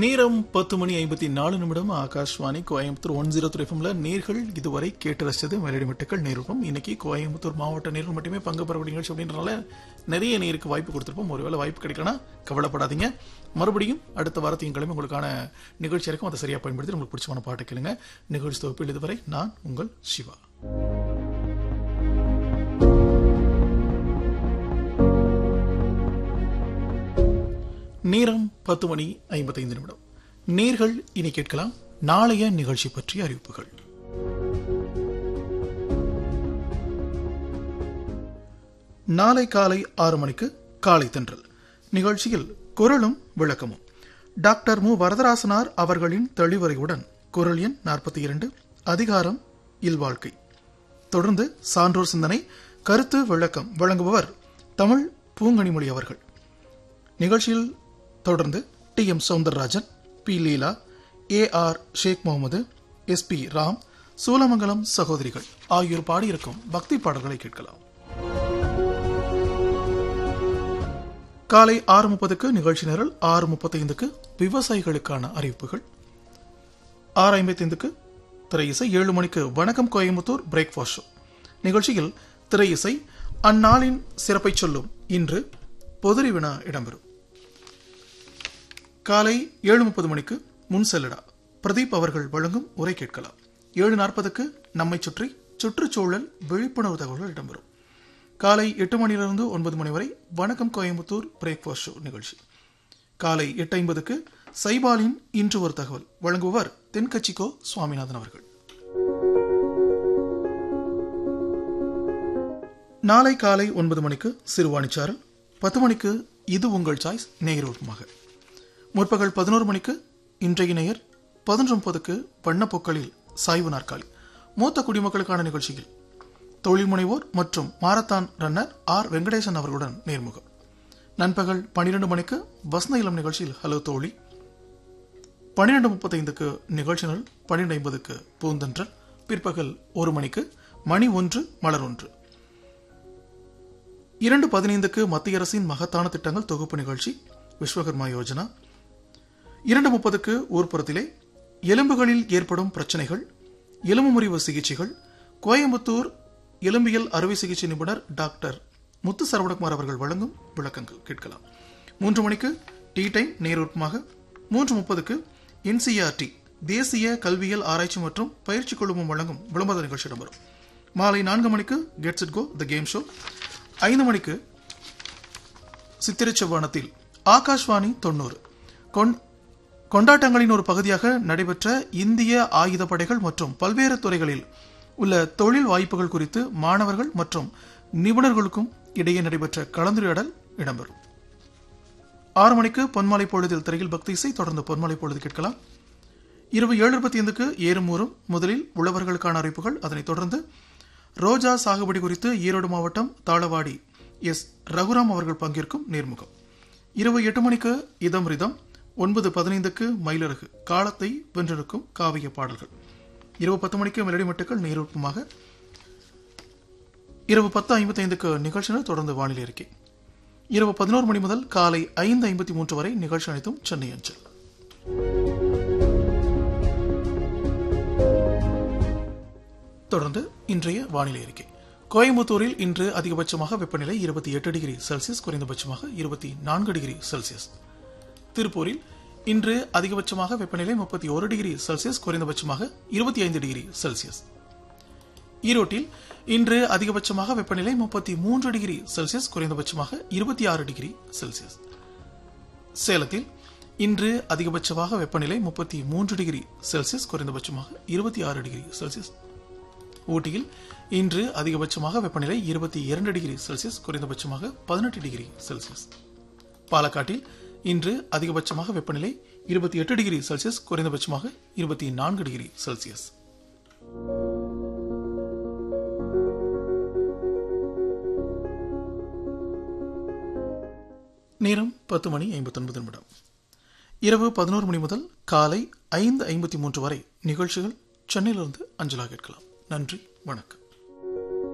நேரம் பத்து மணி ஐம்பத்தி நாலு நிமிடம் Akashvani Coimbatore one zero three எஃப்எம்ல நேர்கள் இதுவரை கேட்டு ரசிச்சது மெலடி மெட்டுக்கள் நேருக்கும் இன்னைக்கு கோயம்புத்தூர் மாவட்ட நேர்கள் மட்டுமே பங்கு பெறக்கூடிய நிகழ்ச்சி அப்படின்றனால நிறைய நேருக்கு வாய்ப்பு கொடுத்துருப்போம் ஒருவேளை வாய்ப்பு கிடைக்கலனா கவலைப்படாதீங்க மறுபடியும் அடுத்த வாரத்தையும் கிழமை உங்களுக்கான நிகழ்ச்சி இருக்கும் அதை சரியா பயன்படுத்தி உங்களுக்கு பிடிச்சமான பாட்டு கேளுங்க நிகழ்ச்சி தொகுப்பில் இதுவரை நான் உங்கள் சிவா நேரம் பத்து மணி ஐம்பத்தைந்து நிமிடம் நேர்கள் இனி கேட்கலாம் நாளைய நிகழ்ச்சி பற்றிய அறிவிப்புகள் நாளை காலை ஆறு மணிக்கு காலை தென்றல் நிகழ்ச்சியில் குரலும் விளக்கமும் டாக்டர் மு வரதராசனார் அவர்களின் தெளிவுரையுடன் குரல் எண் நாற்பத்தி இரண்டு அதிகாரம் இல்வாழ்க்கை தொடர்ந்து சான்றோர் சிந்தனை கருத்து விளக்கம் வழங்குபவர் தமிழ் பூங்கனிமொழி அவர்கள் நிகழ்ச்சியில் தொடர்ந்து T M Soundararajan P Leela A R Sheikh Mohammed S P Ram Soolamangalam சகோதரிகள் ஆகியோர் பாடியிருக்கும் பக்தி பாடல்களை கேட்கலாம் காலை ஆறு முப்பதுக்கு நிகழ்ச்சி நிரல் ஆறு முப்பத்தைந்துக்கு விவசாயிகளுக்கான அறிவிப்புகள் ஆறு ஐம்பத்தைந்துக்கு திரை இசை ஏழு மணிக்கு வணக்கம் கோயம்புத்தூர் பிரேக்ஃபாஸ்ட் ஷோ நிகழ்ச்சியில் திரை இசை அந்நாளின் சிறப்பை சொல்லும் இன்று பொதுரி வினா இடம்பெறும் காலை ஏழு முப்பது மணிக்கு முன் செல்லடா பிரதீப் அவர்கள் வழங்கும் உரை கேட்கலாம் ஏழு நாற்பதுக்கு நம்மை சுற்றி சுற்றுச்சூழல் விழிப்புணர்வு தகவல்கள் இடம்பெறும் காலை எட்டு மணியிலிருந்து ஒன்பது மணி வரை வணக்கம் கோயம்புத்தூர் பிரேக்ஃபாஸ்ட் ஷோ நிகழ்ச்சி காலை எட்டு ஐம்பதுக்கு சைபாலின் இன்று ஒரு தகவல் வழங்குபவர் தென்கட்சிக்கோ சுவாமிநாதன் அவர்கள் நாளை காலை ஒன்பது மணிக்கு சிறுவாணிச்சாரல் பத்து மணிக்கு இது உங்கள் சாய்ஸ் நேயரூபமாக முற்பகல் பதினோரு மணிக்கு இன்றைய நேயர் பதினொன்று முப்பதுக்கு வண்ணப்பொக்களில் சாய்வு நாற்காலி மூத்த குடிமக்களுக்கான நிகழ்ச்சியில் தொழில் முனைவோர் மற்றும் மாரத்தான் ரன்னர் ஆர் வெங்கடேசன் அவர்களுடன் நேர்முகம் நண்பகல் பன்னிரண்டு மணிக்கு வசந்த இளம் நிகழ்ச்சியில் ஹலோ தோழி பன்னிரெண்டு முப்பத்தைந்துக்கு நிகழ்ச்சிகள் பன்னிரெண்டு ஐம்பதுக்கு பூந்தன்றல் பிற்பகல் ஒரு மணிக்கு மணி ஒன்று மலர் ஒன்று இரண்டு பதினைந்துக்கு மத்திய அரசின் மகத்தான திட்டங்கள் தொகுப்பு நிகழ்ச்சி விஸ்வகர்மா யோஜனா இரண்டு முப்பதுக்கு ஊர்ப்புறத்திலே எலும்புகளில் ஏற்படும் பிரச்சனைகள் எலும்பு முறிவு சிகிச்சைகள் கோயம்புத்தூர் எலும்பியல் அறுவை சிகிச்சை நிபுணர் டாக்டர் முத்து சரவணகுமார் அவர்கள் வழங்கும் விளக்கங்கள் கேட்கலாம் மூன்று மணிக்கு டீ டைம் நேரூட்டமாக மூன்று முப்பதுக்கு என்சிஆர்டி தேசிய கல்வியல் ஆராய்ச்சி மற்றும் பயிற்சி குழுமம் வழங்கும் விளம்பர நிகழ்ச்சி இடம்பெறும் மாலை நான்கு மணிக்கு gets it go the game show ஐந்து மணிக்கு சித்திரை செவ்வானத்தில் ஆகாஷ்வாணி தொண்ணூறு கொண்டாட்டங்களின் ஒரு பகுதியாக நடைபெற்ற இந்திய ஆயுதப்படைகள் மற்றும் பல்வேறு துறைகளில் உள்ள தொழில் வாய்ப்புகள் குறித்து மாணவர்கள் மற்றும் நிபுணர்களுக்கும் இடையே நடைபெற்ற கலந்துரையாடல் இடம்பெறும் ஆறு மணிக்கு பொன்மாலை பொழுதில் திரையில் பக்தி இசை தொடர்ந்து பொன்மாலை பொழுது கேட்கலாம் இரவு ஏழு இருபத்தி ஐந்துக்கு ஏறுமூறும் முதலில் உழவர்களுக்கான அறிவிப்புகள் அதனைத் தொடர்ந்து ரோஜா சாகுபடி குறித்து ஈரோடு மாவட்டம் தாளவாடி எஸ் ரகுராம் அவர்கள் பங்கேற்கும் நேர்முகம் இரவு எட்டு மணிக்கு இதம் ரிதம் ஒன்பது பதினைந்துக்கு மயிலரகு காலத்தை வென்றிருக்கும் காவிய பாடல்கள் இரவு பத்து மணிக்கு மெலடி மட்டுக்கள் நேரூட்டமாக இரவு பத்து ஐம்பத்தி ஐந்துக்கு நிகழ்ச்சிகள் தொடர்ந்து வானிலை அறிக்கை இரவு பதினோரு மணி முதல் காலை ஐந்து ஐம்பத்தி மூன்று வரை நிகழ்ச்சி அனைத்தும் சென்னை அஞ்சல் தொடர்ந்து இன்றைய வானிலை அறிக்கை கோயம்புத்தூரில் இன்று அதிகபட்சமாக வெப்பநிலை இருபத்தி எட்டு டிகிரி செல்சியஸ் குறைந்தபட்சமாக இருபத்தி நான்கு டிகிரி செல்சியஸ் திருப்பூரில் இன்று அதிகபட்சமாக வெப்பநிலை முப்பத்தி ஒரு டிகிரி செல்சியஸ் குறைந்தபட்சமாக இருபத்தி ஐந்து டிகிரி செல்சியஸ் ஈரோட்டில் இன்று அதிகபட்சமாக வெப்பநிலை முப்பத்தி மூன்று டிகிரி செல்சியஸ் குறைந்தபட்சமாக இருபத்தி ஆறு டிகிரி செல்சியஸ் சேலத்தில் இன்று அதிகபட்சமாக வெப்பநிலை முப்பத்தி மூன்று டிகிரி செல்சியஸ் குறைந்தபட்சமாக இருபத்தி ஆறு டிகிரி செல்சியஸ் ஊட்டியில் இன்று அதிகபட்சமாக வெப்பநிலை இருபத்தி இரண்டு டிகிரி செல்சியஸ் குறைந்தபட்சமாக பதினெட்டு டிகிரி செல்சியஸ் பாலக்காட்டில் இன்று அதிகபட்சமாக வெப்பநிலை இருபத்தி எட்டு டிகிரி செல்சியஸ் குறைந்தபட்சமாக இருபத்தி நான்கு டிகிரி செல்சியஸ் நேரம் பத்து மணி ஐம்பத்தொன்பது நிமிடம் இரவு பதினோரு மணி முதல் காலை ஐந்து ஐம்பத்தி மூன்று வரை நிகழ்ச்சிகள் சென்னையிலிருந்து அஞ்சலாக கேட்கலாம் நன்றி வணக்கம்